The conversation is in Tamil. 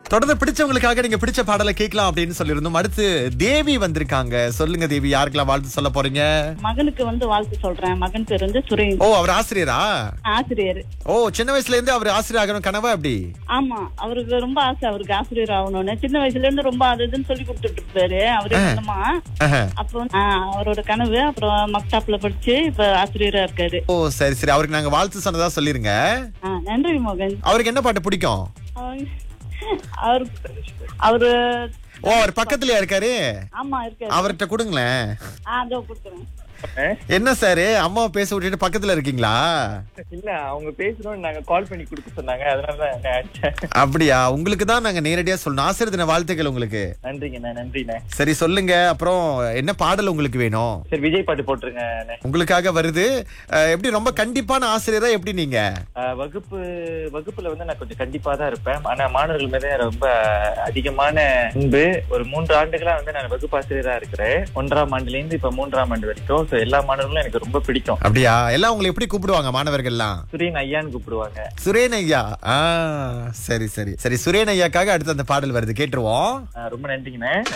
தொடர்ந்து பிடிச்சவங்களுக்காக நீங்க பிடிச்ச பாடலை கேட்கலாம் அப்படின்னு சொல்லியிருந்தோம் அடுத்து தேவி வந்திருக்காங்க சொல்லுங்க தேவி யாருக்கெல்லாம் வாழ்த்து சொல்ல போறீங்க மகனுக்கு வந்து வாழ்த்து சொல்றேன் மகன் பேர் வந்து சுரேன் ஓ அவர் ஆசிரியரா ஆசிரியர் ஓ சின்ன வயசுல இருந்து அவர் ஆசிரியர் ஆகணும் கனவா அப்படி ஆமா அவருக்கு ரொம்ப ஆசை அவருக்கு ஆசிரியர் ஆகணும்னு சின்ன வயசுல இருந்து ரொம்ப அது இதுன்னு சொல்லி கொடுத்துட்டு இருப்பாரு அவரு என்னமா ஆஹா. அப்போ ஆ, அவரோட கனவு அப்புறம் மக்டாப்ல படிச்சு இப்ப ஆசிரியரா இருக்காரு ஓ சரி சரி அவருக்கு நாங்க வாழ்த்து சொன்னதா சொல்லிருங்க ஆ, நன்றி மோகன் அவருக்கு என்ன பாட்டு பிடிக்கும் அவர் அவர் அவரு ஓ அவர் பக்கத்துலயா இருக்காரு ஆமா இருக்காரு அவர்கிட்ட கொடுங்களேன் ஆ அதோ கொடுக்குறேன் என்ன சாரு அம்மாவை பேச விட்டுட்டு பக்கத்துல இருக்கீங்களா இல்ல அவங்க பேசணும்னு நாங்க கால் பண்ணி கொடுக்க சொன்னாங்க அதனாலதான் நான் அடிச்சேன் அப்படியா உங்களுக்கு தான் நாங்க நேரடியா சொல்லணும் ஆசிரியர் தின வாழ்த்துக்கள் உங்களுக்கு நன்றிங்கண்ணே நன்றிண்ணே சரி சொல்லுங்க அப்புறம் என்ன பாடல் உங்களுக்கு வேணும் சரி விஜய் பாட்டு போட்டுருங்க அண்ணே. உங்களுக்காக வருது அஹ், எப்படி ரொம்ப கண்டிப்பான ஆசிரியரா எப்படி நீங்க ஆஹ் வகுப்பு வகுப்புல வந்து நான் கொஞ்சம் கண்டிப்பா தான் இருப்பேன் ஆனா மாணவர்கள் மீது ரொம்ப அதிகமான அன்பு ஒரு மூன்று ஆண்டுகளா வந்து நான் வகுப்பாசிரியரா இருக்கிறேன் ஒன்றாம் ஆண்டுல இருந்து இப்ப மூன்றாம் ஆண்டு வரைக்கும் So எல்லா மாணவர்களும் எனக்கு ரொம்ப பிடிக்கும் அப்படியா எல்லாம் உங்களை எப்படி கூப்பிடுவாங்க மாணவர்கள்லாம் சுரீன் ஐயான்னு கூப்பிடுவாங்க சுரேன் ஐயா ஆ சரி சரி சரி சுரேன் ஐயாக்காக அடுத்து அந்த பாடல் வருது கேட்டுருவோம் ஆஹ் ரொம்ப நன்றிங்கண்ணே